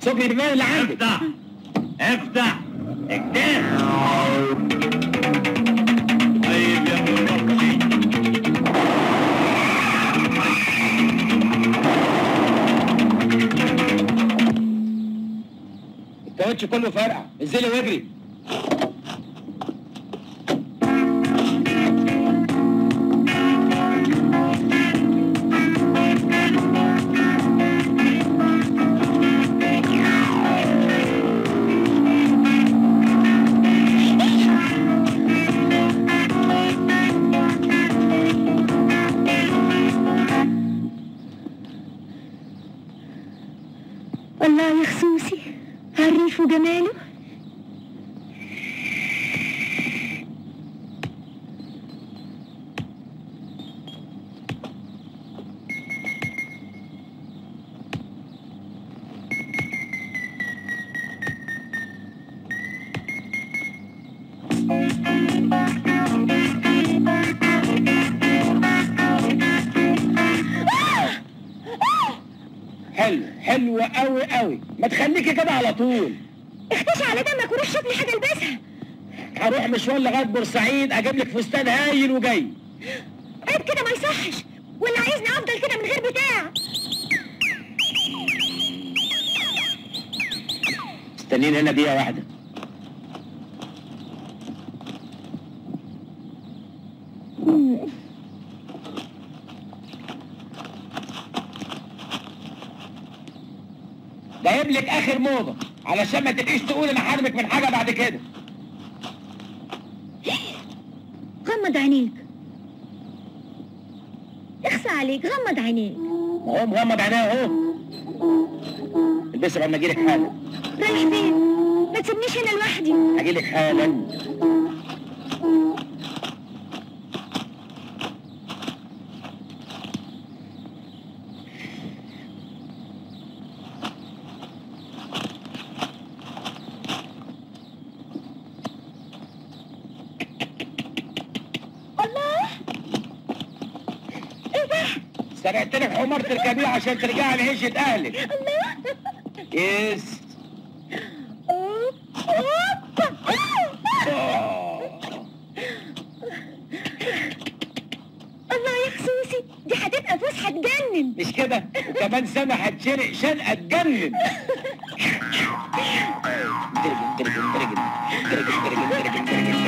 صوت البيبان اللي عندك افتح افتح اكتب طيب يا ابن المصري الكاوتش كله فرقع انزلي واجري الله يا خصوصي عريف وجماله حلو حلو قوي قوي ما تخليكي كده على طول اختشي على دمك وروح شوف لي حاجه البسها هروح مشوار لغايه بورسعيد اجيب لك فستان هايل وجاي عيب كده ما يصحش ولا عايزني افضل كده من غير بتاع استنيني هنا دقيقه واحده جايب لك اخر موضه علشان ما تبقيش تقول انا حارمك من حاجه بعد كده غمض عينيك اخسى عليك غمض عينيك اهو مغمض عينيا اهو البسي بعد ما اجيلك حالا رايح فين ما تسيبنيش هنا لوحدي هجيلك حالا الله ايه ده سرقت لك حمار تركبيه عشان ترجعي لعيشة اهلك الله يس أوب، أوب، أوب. آه. الله يا خصوصي دي هتبقى فسحه تجنن مش كده وكمان سنة هتشرق شنقة تجنن ترجم ترجم ترجم ترجم ترجم ترجم ترجم